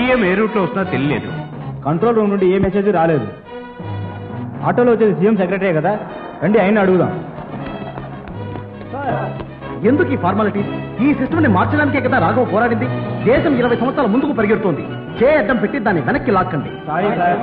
CM ఏ రూట్లో వస్తున్నా తెలియలేదు కంట్రోల్ రూమ్ నుండి ఏ మెసేజ్ రాలేదు ఆటోలో వచ్చేది సీఎం సెక్రటరీ కదా రండి ఆయన అడుగుదాం ఎందుకు ఈ ఫార్మాలిటీ ఈ సిస్టమ్ ని మార్చడానికే కదా రాఘవ పోరాడింది దేశం ఇరవై సంవత్సరాల ముందుకు పరిగెడుతోంది చే అడ్డం పెట్టి దాన్ని వెనక్కి లాక్కండి సారీ సార్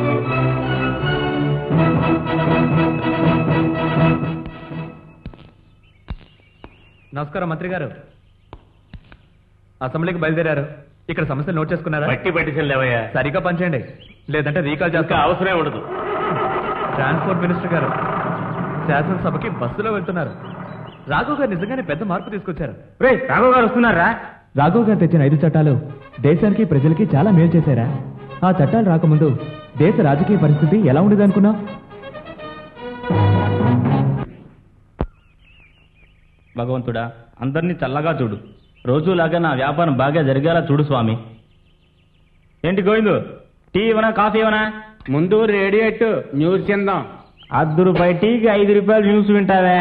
నమస్కారం మంత్రి గారు అసెంబ్లీకి బయలుదేరారు ఇక్కడ సమస్యలు నోట్ చేసుకున్నారా బట్టి పట్టించిన లేవయ్యా సరిగ్గా పనిచేయండి లేదంటే రీకాల్ ఇంకా చేస్తా అవసరమే ఉండదు ట్రాన్స్పోర్ట్ మినిస్టర్ గారు శాసనసభకి బస్సులో వెళ్తున్నారు రాఘవ్ గారు నిజంగానే పెద్ద మార్పు తీసుకొచ్చారు రే రాఘవ్ గారు వస్తున్నారా రాఘవ్ గారు తెచ్చిన ఐదు చట్టాలు దేశానికి ప్రజలకి చాలా మేలు చేశారా ఆ చట్టాలు రాకముందు దేశ రాజకీయ పరిస్థితి ఎలా ఉండేది అనుకున్నావు భగవంతుడా అందరినీ చల్లగా చూడు రోజులాగా నా వ్యాపారం బాగా జరిగేలా చూడు స్వామి ఏంటి గోవిందు టీ ఇవ్వనా కాఫీ ఇవ్వనా ముందు రేడియేట్ న్యూస్ చిందాం అర్ధ రూపాయి టీకి ఐదు రూపాయలు న్యూస్ వింటావే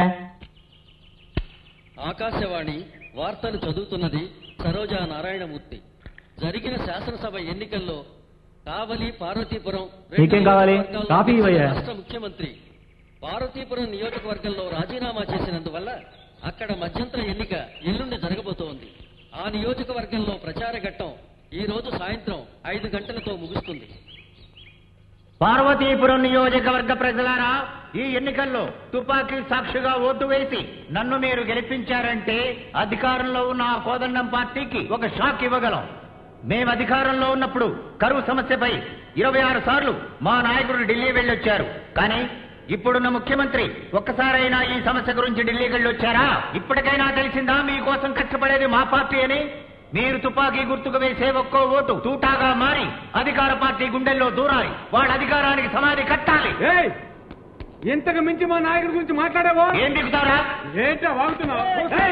ఆకాశవాణి వార్తలు చదువుతున్నది సరోజా నారాయణమూర్తి జరిగిన శాసనసభ ఎన్నికల్లో కావలి పార్వతీపురం రెండు నీకేం కావాలి? నియోజకవర్గాల్లో కాఫీ ఇవ్వయ్యా. రాష్ట్ర ముఖ్యమంత్రి పార్వతీపురం నియోజకవర్గంలో రాజీనామా చేసినందువల్ల అక్కడ మధ్యంతర ఎన్నిక ఎల్లుండి జరగబోతోంది ఆ నియోజకవర్గంలో ప్రచార ఘట్టం ఈ రోజు సాయంత్రం ఐదు గంటలతో ముగుస్తుంది పార్వతీపురం నియోజకవర్గ ప్రజలారా ఈ ఎన్నికల్లో తుపాకీ సాక్షిగా ఓటు వేసి నన్ను మీరు గెలిపించారంటే అధికారంలో ఉన్న ఆ కోదండం పార్టీకి ఒక షాక్ ఇవ్వగలం మేము అధికారంలో ఉన్నప్పుడు కరువు సమస్యపై ఇరవై ఆరు సార్లు మా నాయకుడు ఢిల్లీ వెళ్ళొచ్చారు కానీ ఇప్పుడున్న ముఖ్యమంత్రి ఒక్కసారైనా ఈ సమస్య గురించి ఢిల్లీకి వెళ్ళొచ్చారా ఇప్పటికైనా తెలిసిందా మీకోసం కష్టపడేది మా పార్టీ అని మీరు తుపాకీ గుర్తుకు వేసే ఒక్కో ఓటు తూటాగా మారి అధికార పార్టీ గుండెల్లో దూరాలి వాళ్ళ అధికారానికి సమాధి కట్టాలి ఇంతకు మించి మా నాయకుడి గురించి మాట్లాడావో ఏం దిగుతారా ఏంటో వాగుతున్నావు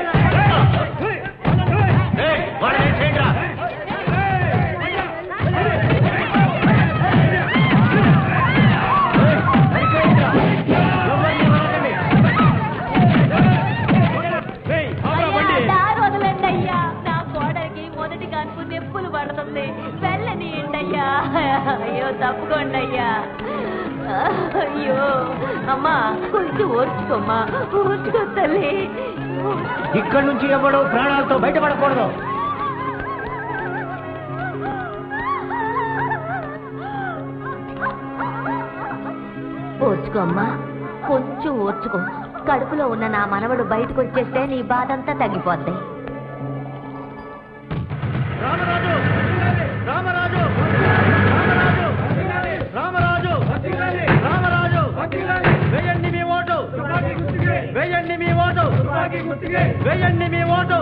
వాళ్ళని వేసేయండిరా. దారి వదలండి అయ్యా నా కోడలికి మొదటి కనుపు నొప్పులు పడుతుంది వెళ్ళనీయండి అయ్యా అయ్యో తప్పుకోండి అయ్యా అయ్యో అమ్మా కొంచెం ఓర్చుకోమ్మా ఓర్చుకో తల్లి ఇక్కడి నుంచి ఎవడు ప్రాణాలతో బయటపడకూడదు ఓర్చుకోమ్మా కొంచెం ఓర్చుకో కడుపులో ఉన్న నా మనవడు బయటకు వచ్చేస్తే నీ బాధంతా తగ్గిపోద్ది రామరాజు రామరాజు రామరాజు రామరాజు వేయండి మీ ఓటు వేయండి మీ ఓటు వేయండి మీ ఓటు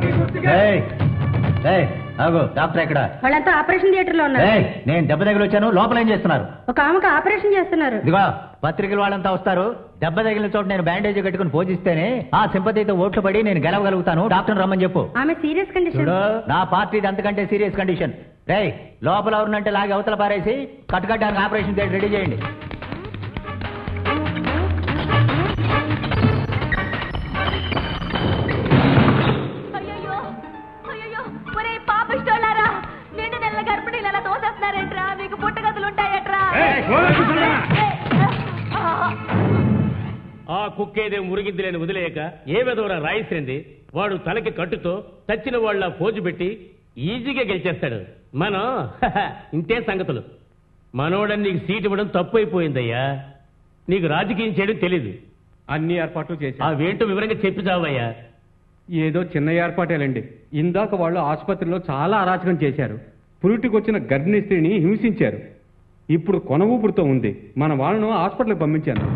ఆగు డాక్టర్ ఎక్కడ వాళ్ళంతా ఆపరేషన్ థియేటర్ లో ఉన్నారు ఏయ్, నేను దెబ్బ తగిలి వచ్చాను లోపల ఏం చేస్తున్నారు ఒక ఆమెకు ఆపరేషన్ చేస్తున్నారు ఇదిగో పత్రికల వాళ్ళంతా వస్తారు దెబ్బ తగిలిన చోట నేను బ్యాండేజ్ కట్టుకుని పోజిస్తేనే ఆ సింపతితో ఓట్లు పడి నేను గెలవగలుగుతాను డాక్టర్ రమ్మని చెప్పు ఆమె సీరియస్ కండిషన్ చూడు నా పార్టీది అంతకంటే సీరియస్ కండిషన్ రేయ్ లోపల ఎవరినంటే లాగి అవతల పారేసి కట్టుకట్టడానికి ఆపరేషన్ థియేటర్ రెడీ చేయండి అయ్యయ్యో అయ్యయ్యో ఒరే పాపిష్టోళ్ళారా నిండు నెలల గర్భిణీలు ఎలా తోసేస్తున్నారేంట్రా మీకు పుట్టగతులు ఉంటాయట్రా ఆ కుక్కేదే మురిగింది లేని వదిలేయక ఏ విధవరా రాయిసింది వాడు తలకి కట్టుతో చచ్చిన వాళ్ళ పోజు పెట్టి ఈజీగా గెలిచేస్తాడు మనం హహ, ఇంతే సంగతులు మనోడని నీకు సీట్ ఇవ్వడం తప్పు అయిపోయిందయ్యా నీకు రాజకీయం చేయడం తెలీదు అన్ని ఏర్పాట్లు చేసి ఆ వేంటో వివరంగా చెప్పి చావయ్యా ఏదో చిన్న ఏర్పాటేలండి ఇందాక వాళ్ళు ఆసుపత్రిలో చాలా అరాచకం చేశారు పురిటికి వచ్చిన గర్భిణీ స్త్రీని హింసించారు ఇప్పుడు కొన ఊపిరితో ఉంది మన వాళ్ళను హాస్పిటల్కి పంపించాను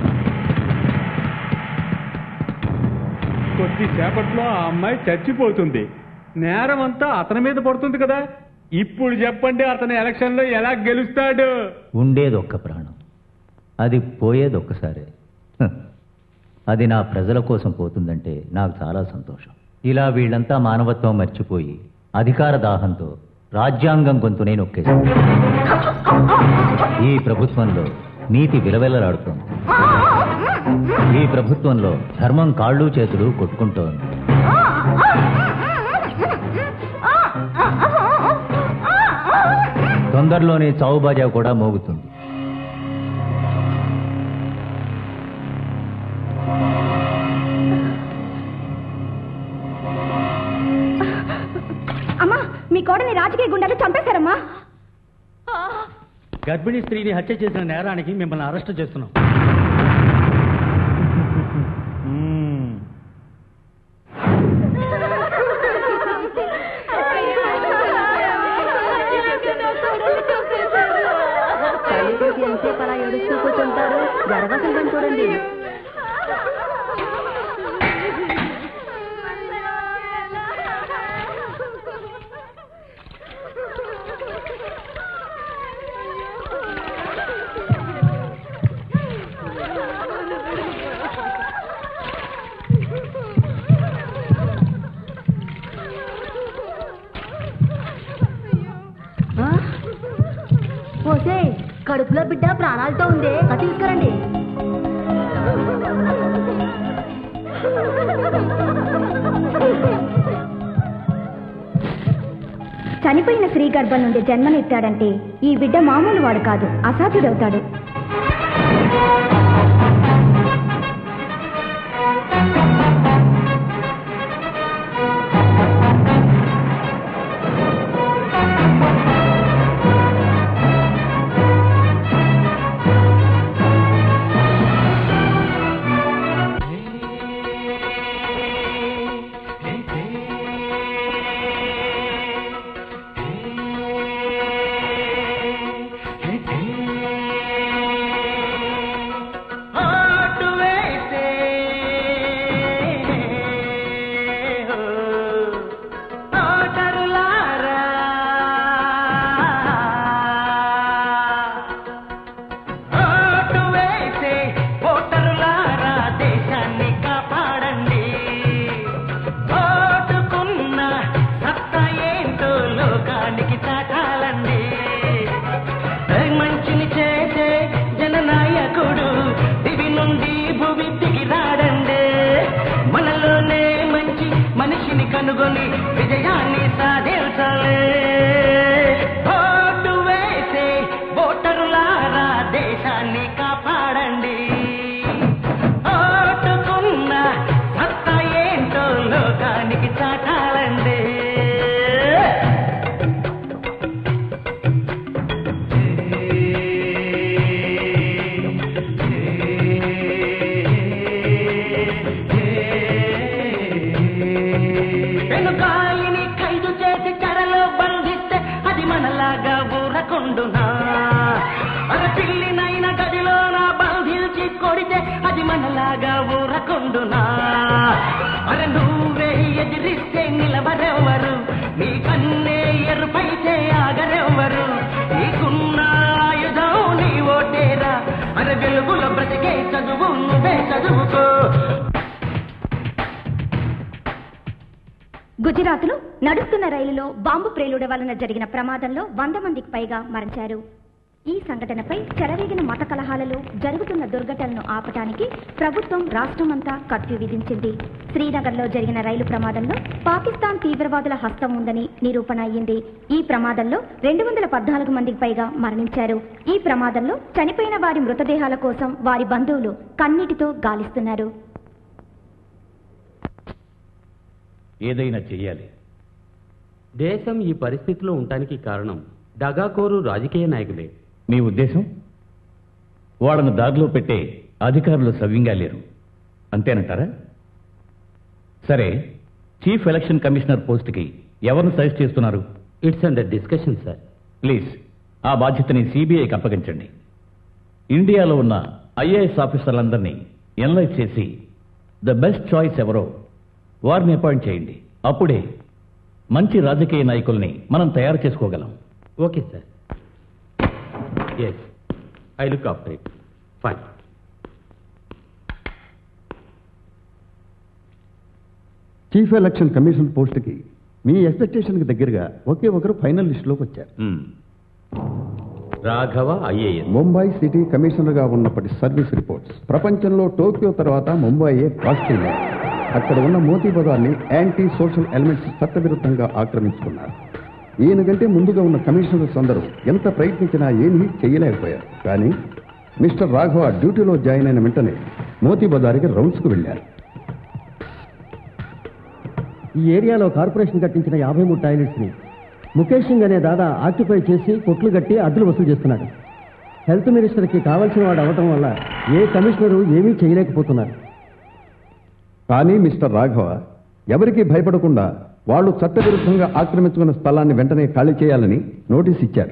కొద్దిసేపట్లో ఆ అమ్మాయి చచ్చిపోతుంది నేరం అంతా అతని మీద పడుతుంది కదా ఇప్పుడు చెప్పండి అతను ఎలక్షన్లో ఎలా గెలుస్తాడు ఉండేది ఒక్క ప్రాణం అది పోయేది ఒక్కసారే హ. అది నా ప్రజల కోసం పోతుందంటే నాకు చాలా సంతోషం ఇలా వీళ్ళంతా మానవత్వం మర్చిపోయి అధికార దాహంతో రాజ్యాంగం గొంతునే నొక్కేశారు ఈ ప్రభుత్వంలో నీతి విలవెలలాడుతోంది ఈ ప్రభుత్వంలో ధర్మం కాళ్ళు చేతులు కొట్టుకుంటోంది తొందరలోనే చావు బాజా కూడా మోగుతుంది అమ్మా మీ కోడని రాజకీయ గుండాలు చంపేశారమ్మా గర్భిణీ స్త్రీని హత్య చేసిన నేరానికి మిమ్మల్ని అరెస్ట్ చేస్తున్నాం తల్లికి ఎంతసేపు అలా ఏడుస్తూ కూర్చుంటారు జరగసం చూడండి పోసే కడుపులో బిడ్డ ప్రాణాలతో ఉందే అది తీసుకురండి చనిపోయిన స్త్రీ గర్భం నుండి జన్మనెత్తాడంటే ఈ బిడ్డ మామూలు వాడు కాదు అసాధ్యుడవుతాడు మంచిని చేసే జననాయకుడు దివి నుండి భూమి దిగి రాడండి మనలోనే మంచి మనిషిని కనుగొని విజయాన్ని సాధించాలి ఓటు వేసే ఓటరులారా దేశాన్ని కాపాడండి ఓటుకున్న సత్తా ఏంటో లోకానికి చాటాలండి వెనుకాలిని ఖైదు చేసి చెరలో బంధిస్తే అది మనలాగా ఊరకుండునా మన పిల్లినైన గదిలోన బంధించి కొడితే అది మనలాగా ఊరకుండునా మరి నువ్వే ఎదిరిస్తే నిలవరెవ్వరు నీ కన్నే ఎరుపైతే ఆగరెవ్వరు నీకున్న ఆయుధం నీ ఓటేరా మరి వెలుగుల బ్రతికే చదువు నువ్వే చదువుకో గుజరాత్లో నడుస్తున్న రైలులో బాంబు ప్రేలుడ వలన జరిగిన ప్రమాదంలో వంద మందికి పైగా మరణించారు ఈ సంఘటనపై చెలరేగిన మత కలహాలలో జరుగుతున్న దుర్ఘటనను ఆపటానికి ప్రభుత్వం రాష్ట్రమంతా కర్ఫ్యూ విధించింది శ్రీనగర్లో జరిగిన రైలు ప్రమాదంలో పాకిస్తాన్ తీవ్రవాదుల హస్తం ఉందని నిరూపణ అయ్యింది ఈ ప్రమాదంలో రెండు వందల పద్నాలుగు మందికి పైగా మరణించారు ఈ ప్రమాదంలో చనిపోయిన వారి మృతదేహాల కోసం వారి బంధువులు కన్నీటితో గాలిస్తున్నారు ఏదైనా చెయ్యాలి దేశం ఈ పరిస్థితిలో ఉండటానికి కారణం దగాకోరు రాజకీయ నాయకులే మీ ఉద్దేశం వాళ్ళను దారిలో పెట్టే అధికారులు సవ్యంగా లేరు అంతేనంటారా సరే చీఫ్ ఎలక్షన్ కమిషనర్ పోస్ట్కి ఎవరిని సజెస్ట్ చేస్తున్నారు it's under discussion sir please ఆ బాధ్యతని సిబిఐకి అప్పగించండి ఇండియాలో ఉన్న ఐఏఎస్ ఆఫీసర్లందరినీ ఎనలైజ్ చేసి ద బెస్ట్ చాయిస్ ఎవరో వారిని అపాయింట్ చేయండి అప్పుడే మంచి రాజకీయ నాయకుల్ని మనం తయారు చేసుకోగలం okay sir yes I look after it fine chief election commission పోస్ట్కి మీ ఎక్స్పెక్టేషన్కి దగ్గరగా ఒకే ఒకరు ఫైనల్ లిస్టులోకి వచ్చారు రాఘవ ఐఏఎస్ ముంబై సిటీ కమిషనర్గా ఉన్నప్పటి సర్వీస్ రిపోర్ట్స్ ప్రపంచంలో టోక్యో తర్వాత ముంబైయే పాజిటివ్ అక్కడ ఉన్న మోతీ బజార్ని యాంటీ సోషల్ ఎలిమెంట్స్ చట్టవిరుద్ధంగా ఆక్రమించుకున్నారు ఈయన కంటే ముందుగా ఉన్న కమిషనర్స్ అందరూ ఎంత ప్రయత్నించినా ఏమీ చేయలేకపోయారు కానీ మిస్టర్ రాఘవ డ్యూటీలో జాయిన్ అయిన వెంటనే మోతీ బజార్కి రౌండ్స్కు వెళ్ళారు ఈ ఏరియాలో కార్పొరేషన్ కట్టించిన యాభై మూడు టాయిలెట్స్ని ముఖేష్ సింగ్ అనే దాదా ఆక్యుపై చేసి కొట్లు కట్టి అద్దెలు వసూలు చేస్తున్నాడు హెల్త్ మినిస్టర్కి కావాల్సిన వాడు అవటం వల్ల ఏ కమిషనరు ఏమీ చేయలేకపోతున్నారు కానీ మిస్టర్ రాఘవ ఎవరికీ భయపడకుండా వాళ్ళు చట్టవిరుద్ధంగా ఆక్రమించుకున్న స్థలాన్ని వెంటనే ఖాళీ చేయాలని నోటీస్ ఇచ్చారు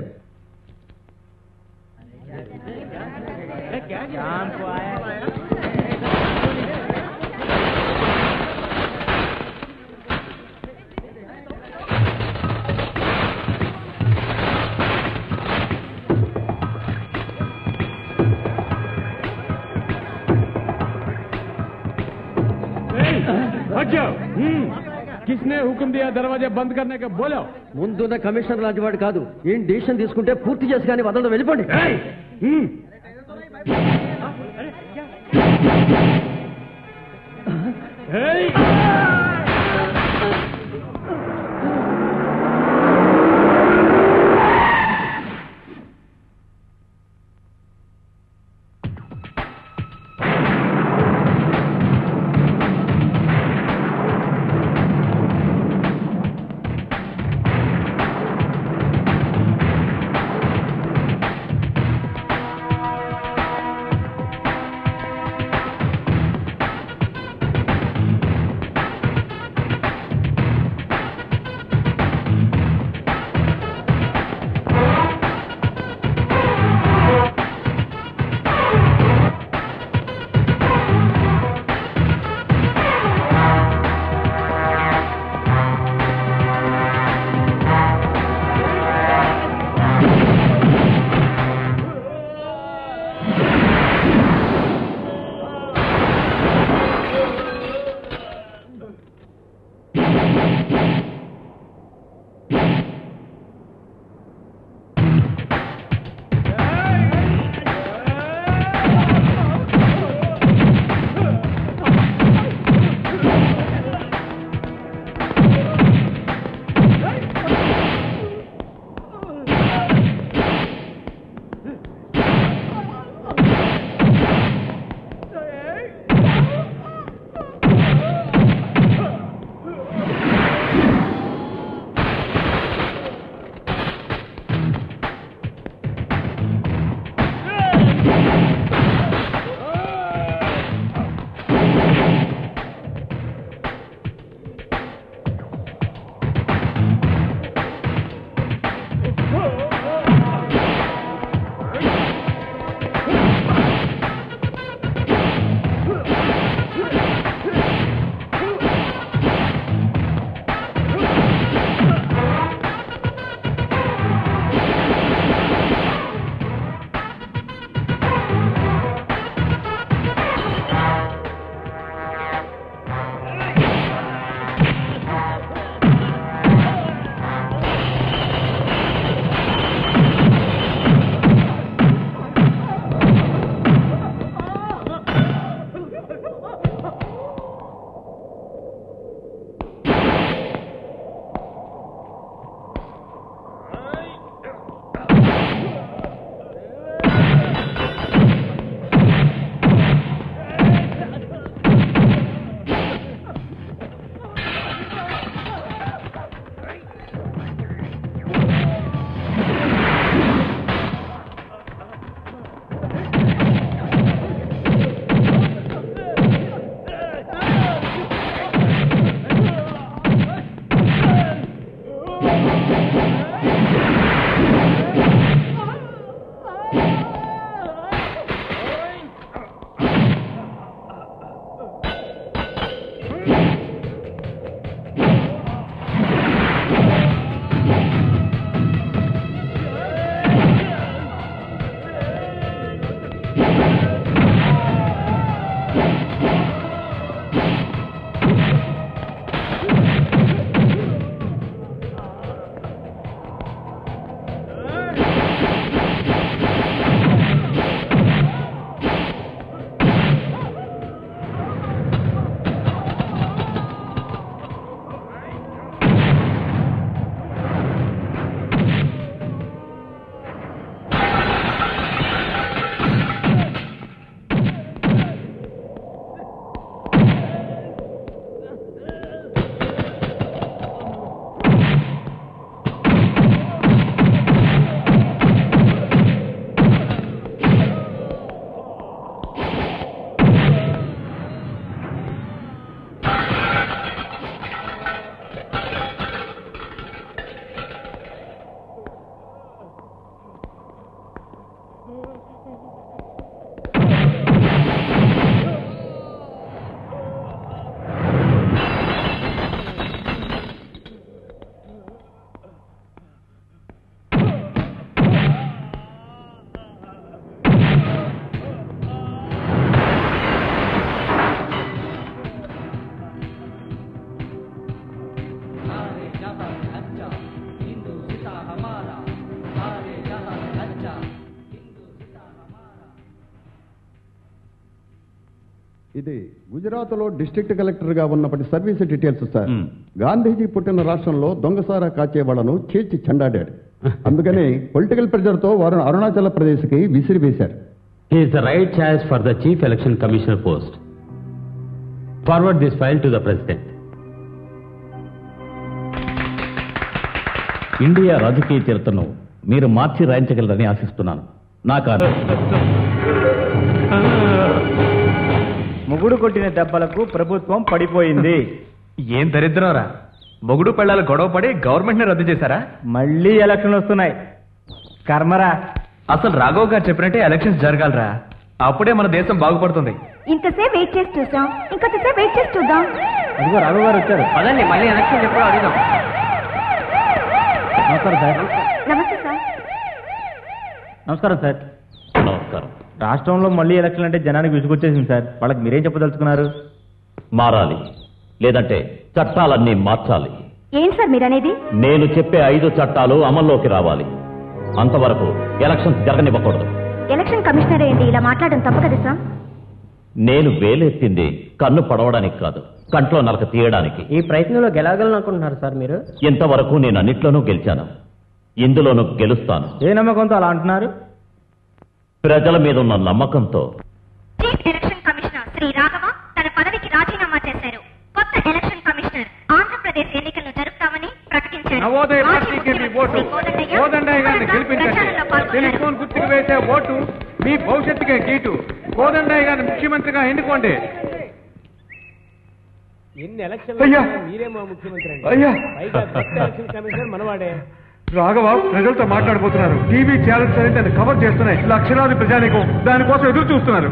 हट जाओ किसने हुक्म दिया दरवाजे बंद करने का बोलो ముందున్న కమిషనర్ లాంటి వాడు కాదు ఏం డిసిషన్ తీసుకుంటే పూర్తి చేసి కానీ వదలడం వెళ్ళిపోండి ఇది గుజరాత్లో డిస్ట్రిక్ట్ కలెక్టర్గా ఉన్నప్పటి సర్వీస్ డీటెయిల్స్ సార్ గాంధీజీ పుట్టిన రాష్ట్రంలో దొంగసారా కాచే వాళ్ళను చీల్చి చెండాడాడు అందుకని పొలిటికల్ ప్రెజర్తో వారు అరుణాచల్ ప్రదేశ్కి విసిరివేశారు He is the right choice for the Chief Election Commissioner post. Forward this file to the President. India రాజకీయ చరిత్రను మీరు మార్చి రాయించగలరని ఆశిస్తున్నాను నా కాదు మొగుడు కొట్టిన దెబ్బలకు ప్రభుత్వం పడిపోయింది ఏం దరిద్రంరా మొగుడు పెళ్ళాలు గొడవ పడి గవర్నమెంట్ ని రద్దు చేశారా మళ్ళీ ఎలక్షన్లు వస్తున్నాయి కర్మరా అసలు రాఘవ్ గారు చెప్పినట్టే ఎలక్షన్స్ జరగాలరా అప్పుడే మన దేశం బాగుపడుతుంది ఇంతసేపు వెయిట్ చేసి చూసాం ఇంకొంతసేపు వెయిట్ చేసి చూద్దాం అదిగో రాఘవ్ గారు వచ్చారు పదండి మళ్ళీ ఎలక్షన్ ఎప్పుడో అడుగుదాం నమస్కారం సార్ నమస్తే సార్ నమస్కారం సార్ నమస్కారం రాష్ట్రంలో మళ్ళీ ఎలక్షన్ అంటే జనానికి విసుగొచ్చేసింది సార్ వాళ్ళకి మీరేం చెప్పదలుచుకున్నారు మారాలి లేదంటే చట్టాలన్నీ మార్చాలి ఏం సార్ మీరనేది నేను చెప్పే ఐదు చట్టాలు అమల్లోకి రావాలి అంతవరకు ఎలక్షన్స్ జరగనివ్వకూడదు ఎలక్షన్ కమిషనర్ ఏంటి ఇలా మాట్లాడడం తప్పు కదా సార్ నేను వేలెత్తింది కన్ను పడవడానికి కాదు కంట్లో నలక తీయడానికి ఈ ప్రయత్నంలో గెలవగలను అనుకుంటున్నారు సార్ మీరు ఇంతవరకు నేను అన్నిట్లోనూ గెలిచాను ఇందులోనూ గెలుస్తాను ఏ నమ్మకంతో అలా అంటున్నారు ప్రజల మీద ఉన్న నమ్మకంతో chief election commissioner Shri Raghava తన పదవికి రాజీనామా చేశారు కొత్త ఎలక్షన్ కమిషనర్ ఆంధ్రప్రదేశ్ ఎన్నికలను జరుపుతామని ప్రకటించారు నవోదయ మాజీ పార్టీకి మీ ముఖ్యమంత్రి ఓటు శ్రీ కోదండయ్య కోదండయ్య గారిని ప్రచారంలో గెలిపించండి పాల్గొన్నారు. టెలిఫోన్ గుర్తుకు వేసే ఓటు మీ భవిష్యత్తుకే గీటు కోదండయ్య గారిని ముఖ్యమంత్రిగా ఎన్నుకోండి ఎన్ని ఎలక్షన్ అయ్యా. మీరే మా ముఖ్యమంత్రి అండి అయ్యా. పైగా కొత్త ఎలక్షన్ కమిషనర్ మనవాడే రాఘవ ప్రజలతో మాట్లాడబోతున్నారు టీవీ ఛానల్స్ అని దాన్ని కవర్ చేస్తున్నాయి లక్షలాది ప్రజానికం దానికోసం ఎదురు చూస్తున్నారు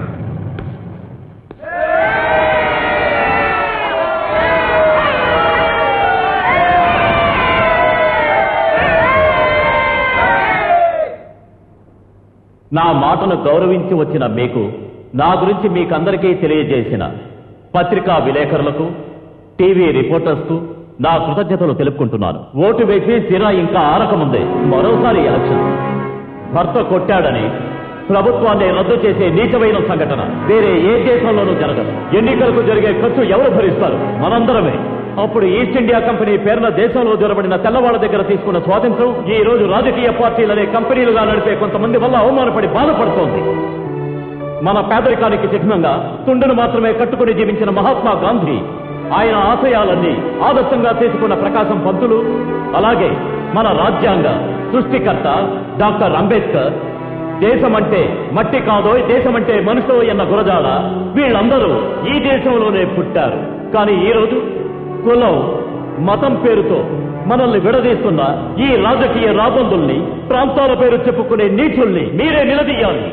నా మాటను గౌరవించి వచ్చిన మీకు నా గురించి మీకందరికీ తెలియజేసిన పత్రికా విలేకరులకు టీవీ రిపోర్టర్స్కు నా కృతజ్ఞతలు తెలుపుకుంటున్నాను ఓటు వేసి సిరా ఇంకా ఆరకముందే మరోసారి ఎలక్షన్ భర్త కొట్టాడని ప్రభుత్వాన్ని రద్దు చేసే నీచమైన సంఘటన వేరే ఏ దేశంలోనూ జరగదు ఎన్నికలకు జరిగే ఖర్చు ఎవరు భరిస్తారు మనందరమే అప్పుడు ఈస్ట్ ఇండియా కంపెనీ పేరున దేశంలో జొరబడిన తెల్లవాళ్ల దగ్గర తీసుకున్న స్వాతంత్రం ఈ రోజు రాజకీయ పార్టీలనే కంపెనీలుగా నడిపే కొంతమంది వల్ల అవమానపడి బాధపడుతోంది మన పేదరికానికి చిహ్నంగా తుండును మాత్రమే కట్టుకుని జీవించిన మహాత్మా గాంధీ ఆయన ఆశయాలన్నీ ఆదర్శంగా తీసుకున్న ప్రకాశం పంతులు అలాగే మన రాజ్యాంగ సృష్టికర్త డాక్టర్ అంబేద్కర్ దేశమంటే మట్టి కాదో దేశమంటే మనుషులు ఎన్న గురజాడ వీళ్ళందరూ ఈ దేశంలోనే పుట్టారు కానీ ఈ రోజు కులం మతం పేరుతో మనల్ని విడదీస్తున్న ఈ రాజకీయ రాబందుల్ని ప్రాంతాల పేరు చెప్పుకునే నీచుల్ని మీరే నిలదీయాలి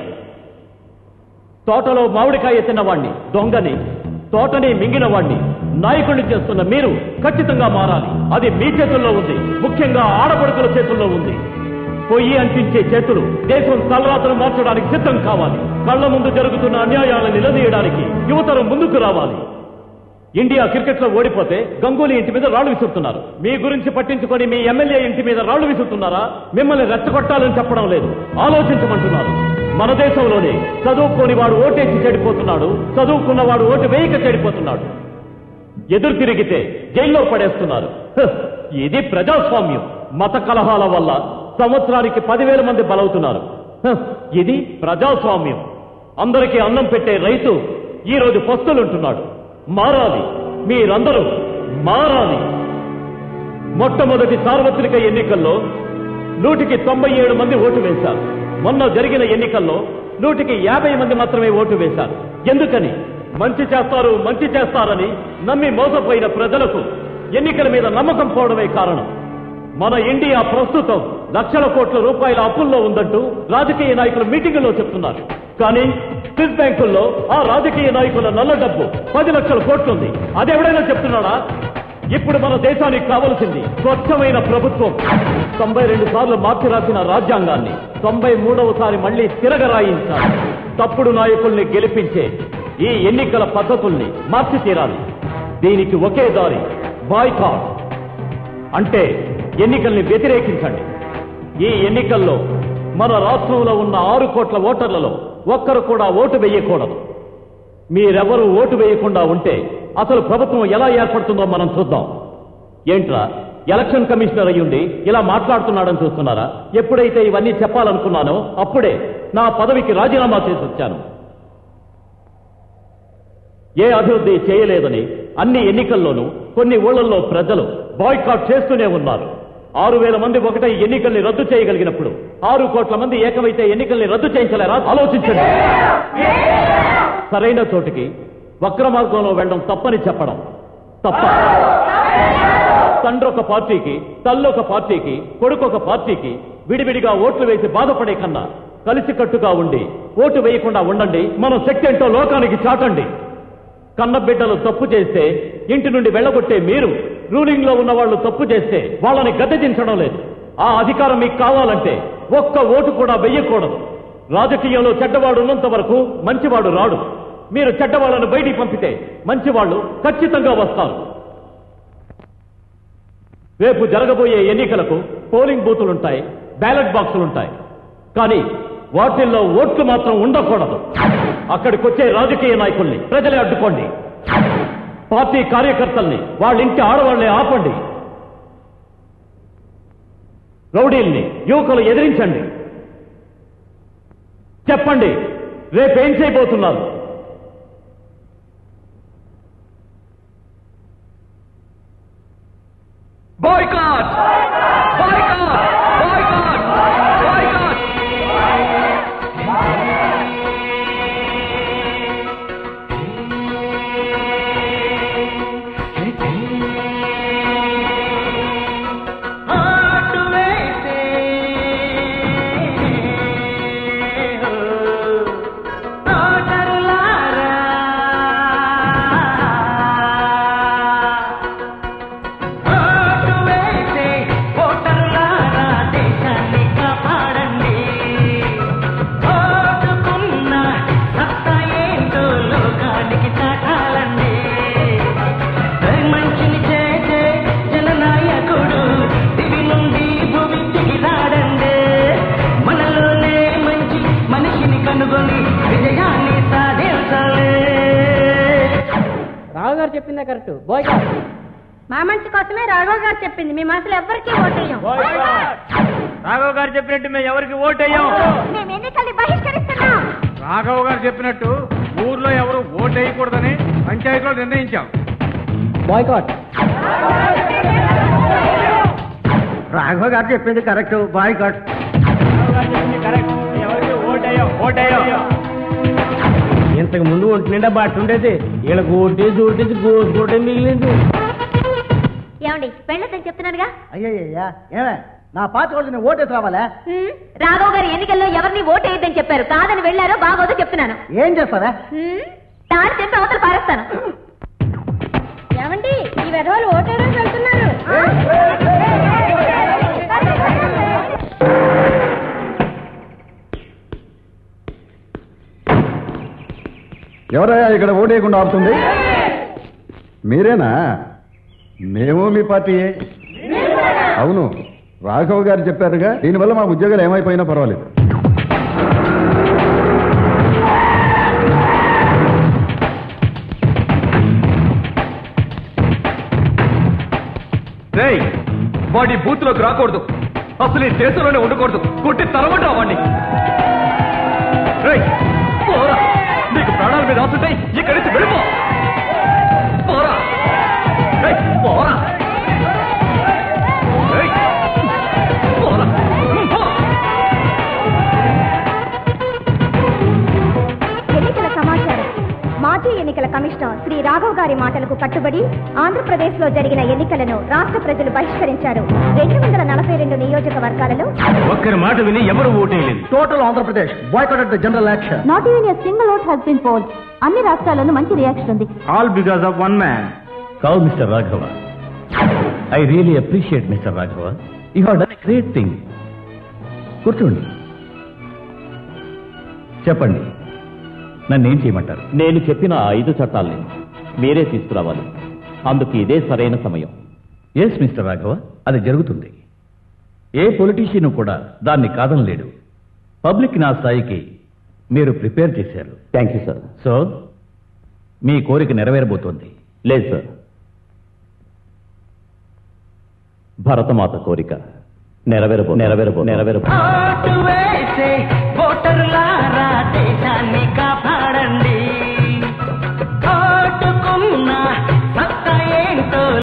తోటలో మామిడికాయ తిన్నవాణ్ణి దొంగని తోటని మింగిన వాణ్ణి నాయకుడిని చేస్తున్న మీరు ఖచ్చితంగా మారాలి అది మీ చేతుల్లో ఉంది ముఖ్యంగా ఆడపడుకుల చేతుల్లో ఉంది పొయ్యి అంటించే చేతులు దేశం తలరాతను మార్చడానికి సిద్ధం కావాలి కళ్ళ ముందు జరుగుతున్న అన్యాయాలను నిలదీయడానికి యువతరం ముందుకు రావాలి ఇండియా క్రికెట్ లో ఓడిపోతే గంగూలీ ఇంటి మీద రాళ్లు విసురుతున్నారు మీ గురించి పట్టించుకొని మీ ఎమ్మెల్యే ఇంటి మీద రాళ్లు విసురుతున్నారా మిమ్మల్ని రెచ్చగొట్టాలని చెప్పడం లేదు ఆలోచించమంటున్నారు మన దేశంలోనే చదువుకోని వాడు ఓటేసి చెడిపోతున్నాడు చదువుకున్నవాడు ఓటు వేయక చెడిపోతున్నాడు ఎదురు తిరిగితే జైల్లో పడేస్తున్నారు హ్, ఇది ప్రజాస్వామ్యం మత కలహాల వల్ల సంవత్సరానికి పదివేల మంది బలవుతున్నారు హ్, ఇది ప్రజాస్వామ్యం అందరికీ అన్నం పెట్టే రైతు ఈ రోజు పస్తులుంటున్నాడు మారాలి మీరందరూ మారాలి మొట్టమొదటి సార్వత్రిక ఎన్నికల్లో నూటికి తొంభై ఏడు మంది ఓటు వేశారు మొన్న జరిగిన ఎన్నికల్లో నూటికి యాభై మంది మాత్రమే ఓటు వేశారు ఎందుకని మంచి చేస్తారు మంచి చేస్తారని నమ్మి మోసపోయిన ప్రజలకు ఎన్నికల మీద నమ్మకం పోవడమే కారణం మన ఇండియా ప్రస్తుతం లక్షల కోట్ల రూపాయల అప్పుల్లో ఉందంటూ రాజకీయ నాయకులు మీటింగుల్లో చెప్తున్నారు కానీ స్విస్ బ్యాంకుల్లో ఆ రాజకీయ నాయకుల నల్ల డబ్బు పది లక్షల కోట్లుంది అది ఎవడైనా చెప్తున్నాడా ఇప్పుడు మన దేశానికి కావలసింది స్వచ్ఛమైన ప్రభుత్వం తొంభై రెండు సార్లు మార్చి రాసిన రాజ్యాంగాన్ని తొంభై మూడవసారి మళ్లీ తిరగరాయించాలి తప్పుడు నాయకుల్ని గెలిపించే ఈ ఎన్నికల పద్ధతుల్ని మార్చి తీరాలి దీనికి ఒకే దారి బాయ్కాట్ అంటే ఎన్నికల్ని వ్యతిరేకించండి ఈ ఎన్నికల్లో మన రాష్ట్రంలో ఉన్న ఆరు కోట్ల ఓటర్లలో ఒక్కరు కూడా ఓటు వేయకూడదు మీరెవరూ ఓటు వేయకుండా ఉంటే అసలు ప్రభుత్వం ఎలా ఏర్పడుతుందో మనం చూద్దాం ఏంట్రా ఎలక్షన్ కమిషనర్ అయ్యుండి ఇలా మాట్లాడుతున్నాడని చూస్తున్నారా ఎప్పుడైతే ఇవన్నీ చెప్పాలనుకున్నానో అప్పుడే నా పదవికి రాజీనామా చేసి వచ్చాను ఏ అభివృద్ధి చేయలేదని అన్ని ఎన్నికల్లోనూ కొన్ని ఊళ్ళల్లో ప్రజలు బాయ్కాట్ చేస్తూనే ఉన్నారు ఆరు వేల మంది ఒకటై ఎన్నికల్ని రద్దు చేయగలిగినప్పుడు ఆరు కోట్ల మంది ఏకమైతే ఎన్నికల్ని రద్దు చేయించలేరా ఆలోచించండి సరైన చోటికి వక్ర మార్గంలో వెళ్ళడం తప్పని చెప్పడం తప్ప తండ్రి ఒక పార్టీకి తల్లి ఒక పార్టీకి కొడుకు ఒక పార్టీకి విడివిడిగా ఓట్లు వేసి బాధపడే కన్నా కలిసికట్టుగా ఉండి ఓటు వేయకుండా ఉండండి మన శక్తి ఏంటో లోకానికి చాటండి కన్న బిడ్డలు తప్పు చేస్తే ఇంటి నుండి వెళ్ళగొట్టే మీరు రూలింగ్ లో ఉన్న వాళ్ళు తప్పు చేస్తే వాళ్ళని గద్దెదించడం లేదు ఆ అధికారం మీకు కావాలంటే ఒక్క ఓటు కూడా వెయ్యకూడదు రాజకీయంలో చెడ్డవాడు ఉన్నంత వరకు మంచివాడు రాడు మీరు చెడ్డవాళ్ళను బయటికి పంపితే మంచివాళ్ళు ఖచ్చితంగా వస్తారు రేపు జరగబోయే ఎన్నికలకు పోలింగ్ బూతులుంటాయి బ్యాలెట్ బాక్సులుంటాయి కానీ వాటిల్లో ఓట్లు మాత్రం ఉండకూడదు అక్కడికొచ్చే రాజకీయ నాయకుల్ని ప్రజలే అడ్డుకోండి పార్టీ కార్యకర్తల్ని వాళ్ళ ఇంటి ఆడవాళ్ళని ఆపండి రౌడీల్ని యువకులు ఎదిరించండి చెప్పండి రేపేం చేయబోతున్నారు బాయ్కాట్ బాయ్కాట్ బాయ్కాట్ బాయ్కాట్ ఆటు వేసే ఆటరులారా ఆటు వేసే ఓటరులారా దేశాన్ని కాపాడండి ఓటుకున్న సత్తా ఏంటో లోకానికి చాటాలండి మంచిని చేసే జననాయకుడు దివి నుండి భూమికి రాడండి మనలోనే మంచి మనిషిని కనుగొని విజయాన్ని సాధించాలి రావు గారు చెప్పిందే కరెక్ట్ బాయ్ మా మంచి కోసమే రాఘవ గారు చెప్పింది మీ మనసులో ఎవరికి ఓటేయం రాఘవ్ గారు చెప్పినట్టు మేము ఎవరికి ఓటేయం మేము ఎన్నికల్ని బహిష్కరిస్తున్నాం రాఘవ్ గారు చెప్పినట్టు ఊర్లో ఎవరు ఓటు వేయకూడదని పంచాయతీలో నిర్ణయించాం బాయ్కాట్ రాఘవ గారు చెప్పింది కరెక్ట్ బాయ్ కట్ ఎవరికి ఓటేయం ఓటేయం ఇంతకు ముందు ఒంటి నిండా బట్ట ఉండేది వీళ్ళకి ఓటేసి ఓటేసి గోసుకోటే మిగిలింది ఏమండి వెళ్ళొద్దని చెప్తున్నానుగా అయ్యయ్యా ఏమే నా పాత రోజు నేను ఓటేసి రావాలా హ్మ్, రాఘవ గారు ఎన్నికల్లో ఎవరిని ఓటేయద్దని చెప్పారు కాదని వెళ్ళారో బాగోదో చెప్తున్నాను ఏం చేస్తారా హ్మ్, తాను చెప్పి అవతల పారేస్తాను ఏమండి ఈ వెధవలు ఓటేయడానికి వెళ్తున్నారు ఎవరయ్యా ఇక్కడ ఓటేయకుండా ఆపుతుంది మీరేనా మేము మీ పార్టీయే అవును రాఘవ్ గారు చెప్పారుగా దీనివల్ల మా ఉద్యోగాలు ఏమైపోయినా పర్వాలేదు రేయ్ వాడి బూత్ లోకి రాకూడదు అసలు ఈ దేశంలోనే ఉండకూడదు కొట్టి తరమంటా వాడిని రేయ్ పోరా నీకు ప్రాణాల మీద ఆసుంటాయి ఇక్కడి నుంచి వెళ్ళిపో పోరా రేయ్ పోరా రేయ్ పోరా పో. ఎన్నికల సమాచారం మాజీ ఎన్నికల కమిషనర్ శ్రీ రాఘవ్ గారి మాటలకు కట్టుబడి ఆంధ్రప్రదేశ్లో జరిగిన ఎన్నికలను రాష్ట్ర ప్రజలు బహిష్కరించారు రెండు వందల నలభై రెండు నియోజకవర్గాలలో ఒక్కరి మాట విని ఎవరు ఓటేయలేదు total Andhra Pradesh boycott the general action not even a single vote Hess bin pole అన్ని రాష్ట్రాల్లోనూ మంచి రియాక్షన్ ఉంది all because of one man కావు mister Raghava I really appreciate mister Raghava you have done great thing కూర్చోండి చెప్పండి నన్ను ఏం చేయమంటారు నేను చెప్పిన ఆ ఐదు చట్టాల్ని మీరే తీసుకురావాలి అందుకు ఇదే సరైన సమయం ఎస్ మిస్టర్ రాఘవ అది జరుగుతుంది ఏ పొలిటీషియన్ కూడా దాన్ని కాదనలేడు పబ్లిక్ నా స్థాయికి మీరు ప్రిపేర్ చేశారు థ్యాంక్ యూ సార్ సో మీ కోరిక నెరవేరబోతోంది లేదు సార్ భరతమాత కోరిక నెరవేరబో నెరవేరబో నెరవేరబో ఓటు వేసే ఓటరులారా దేశాన్ని కా